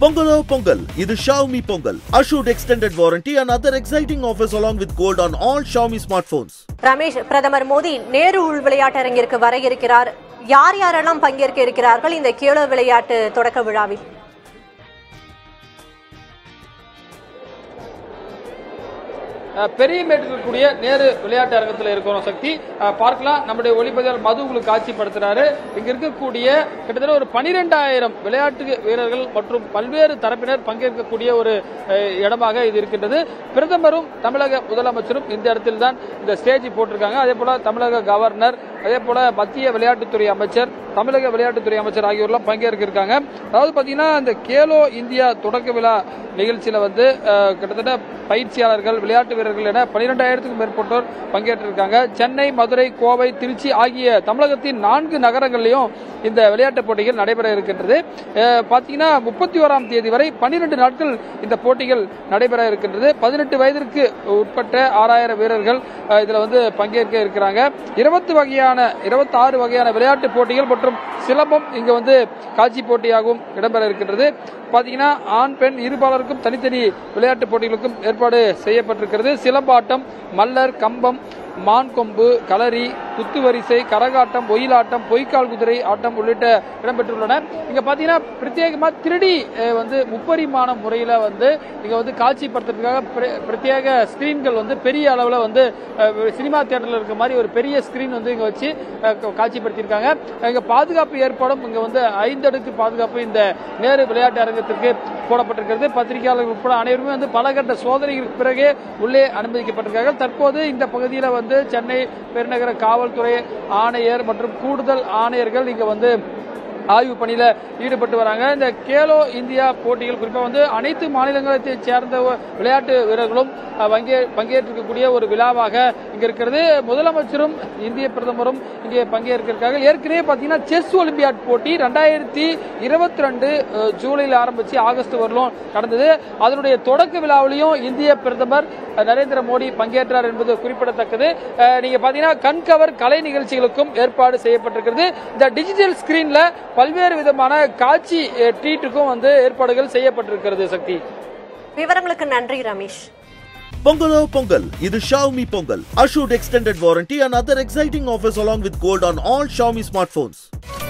Pongalo Pongal, இது Xiaomi Pongal. Assured extended warranty and other exciting offers along with gold on all Xiaomi smartphones. Ramesh பிரதமர் மோடி நேரு உள் விளையாட்டரங்கிற்கு வர இருக்கிறார் யார் யாரெல்லாம் பங்கேற்க இருக்கிறார்கள் இந்த கேலோ விளையாட்டு தொடக்க விழாவில் அஹ், பெரியமேட்டில் இருக்கக்கூடிய நேரு விளையாட்டு அரங்கத்தில் இருக்கிறோம் சக்தி அஹ், பார்க்கலாம் நம்முடைய ஒளிப்பதிவாளர் மது உங்களுக்கு காட்சிப்படுத்துறாரு இங்க இருக்கக்கூடிய கிட்டத்தட்ட ஒரு பனிரெண்டாயிரம் விளையாட்டு வீரர்கள் மற்றும் பல்வேறு தரப்பினர் பங்கேற்கக்கூடிய ஒரு அஹ், இடமாக இது இருக்கின்றது பிரதமரும் தமிழக முதலமைச்சரும் இந்த இடத்தில் தான் இந்த ஸ்டேஜ் போட்டிருக்காங்க அதே போல தமிழக கவர்னர் அதே போல மத்திய விளையாட்டுத்துறை அமைச்சர் தமிழக விளையாட்டுத்துறை அமைச்சர் ஆகியோர்லாம் பங்கேற்க இருக்காங்க அதாவது பாத்தீங்கன்னா இந்த கேலோ இந்தியா தொடக்க விழா நிகழ்ச்சியில வந்து அஹ், கிட்டத்தட்ட பயிற்சியாளர்கள் விளையாட்டு வீரர்கள் என பனிரெண்டாயிரத்துக்கும் மேற்பட்டோர் பங்கேற்றிருக்காங்க சென்னை மதுரை கோவை திருச்சி ஆகிய தமிழகத்தின் நான்கு நகரங்களிலும் இந்த விளையாட்டுப் போட்டிகள் நடைபெற இருக்கின்றது அஹ், பாத்தீங்கன்னா முப்பத்தி ஓராம் தேதி வரை பன்னிரண்டு நாட்கள் இந்த போட்டிகள் நடைபெற இருக்கின்றது பதினெட்டு வயதிற்கு உட்பட்ட ஆறாயிரம் வீரர்கள் அஹ், இதுல வந்து பங்கேற்க இருக்கிறாங்க இருபத்து வகையான இருபத்தி ஆறு வகையான விளையாட்டு போட்டிகள் மற்றும் சிலம்பம் இங்க வந்து காட்சி போட்டியாகவும் இடம்பெற இருக்கின்றது பாத்தீங்கன்னா ஆண் பெண் இருபாலருக்கும் தனித்தனி விளையாட்டு போட்டிகளுக்கும் ஏற்பாடு செய்யப்பட்டிருக்கிறது சிலம்பாட்டம் மல்லர் கம்பம் மான் கொம்பு களரி குத்துவரிசை கரகாட்டம் ஒயிலாட்டம் பொய்க்கால் குதிரை ஆட்டம் உள்ளிட்ட இடம்பெற்றுள்ளன இங்க பாத்தீங்கன்னா பிரத்யேகமா திருடி அஹ், வந்து முப்பரிமாண முறையில வந்து இங்க வந்து காட்சிப்படுத்துறதுக்காக பிர- பிரத்யேக ஸ்கிரீன்கள் வந்து பெரிய அளவுல வந்து அஹ், சினிமா தியேட்டர்ல இருக்க மாதிரி ஒரு பெரிய ஸ்கிரீன் வந்து இங்க வச்சு அஹ், கா- காட்சிப்படுத்தியிருக்காங்க இங்க பாதுகாப்பு ஏற்பாடும் இங்க வந்து ஐந்தடுக்கு பாதுகாப்பு இந்த நேரு விளையாட்டு அரங்கத்திற்கு போடப்பட்டிருக்கிறது பத்திரிகையாளர்கள் உட்பட அனைவருமே வந்து பலகட்ட சோதனைகளுக்கு பிறகே உள்ளே அனுமதிக்கப்பட்டிருக்கார்கள் தற்போது இந்த பகுதியில் வந்து சென்னை பெருநகர காவல்துறை ஆணையர் மற்றும் கூடுதல் ஆணையர்கள் இங்க வந்து ஆய்வு பணியில ஈடுபட்டு வராங்க இந்த கேலோ இந்தியா போட்டிகள் குறிப்பா வந்து அனைத்து மாநிலங்களை சேர்ந்த விளையாட்டு வீரர்களும் அஹ், பங்கே பங்கேற்றிருக்கக்கூடிய ஒரு விழாவாக இங்க இருக்கிறது முதலமைச்சரும் இந்திய பிரதமரும் இங்கே பங்கேற்கிறார்கள் ஏற்கனவே பாத்தீங்கன்னா செஸ் ஒலிம்பியாட் போட்டி ரெண்டாயிரத்தி இருபத்தி ரெண்டு ஜூலையில் ஆரம்பிச்சு ஆகஸ்ட் வரலும் நடந்தது அதனுடைய தொடக்க விழாவிலையும் இந்திய பிரதமர் அஹ், நரேந்திர மோடி பங்கேற்றார் என்பது குறிப்பிடத்தக்கது அஹ், நீங்க பாத்தீங்கன்னா கண்கவர் கலை நிகழ்ச்சிகளுக்கும் ஏற்பாடு செய்யப்பட்டிருக்கிறது இந்த டிஜிட்டல் ஸ்கிரீன்ல பல்வேறு விதமான காட்சி ட்ரீட்டுக்கும் வந்து ஏற்பாடுகள் செய்யப்பட்டிருக்கிறது சக்தி விவரங்களுக்கு நன்றி ரமேஷ் Pongalo Pongal, இது Xiaomi Pongal. Assured extended warranty and other exciting offers along with gold on all Xiaomi smartphones.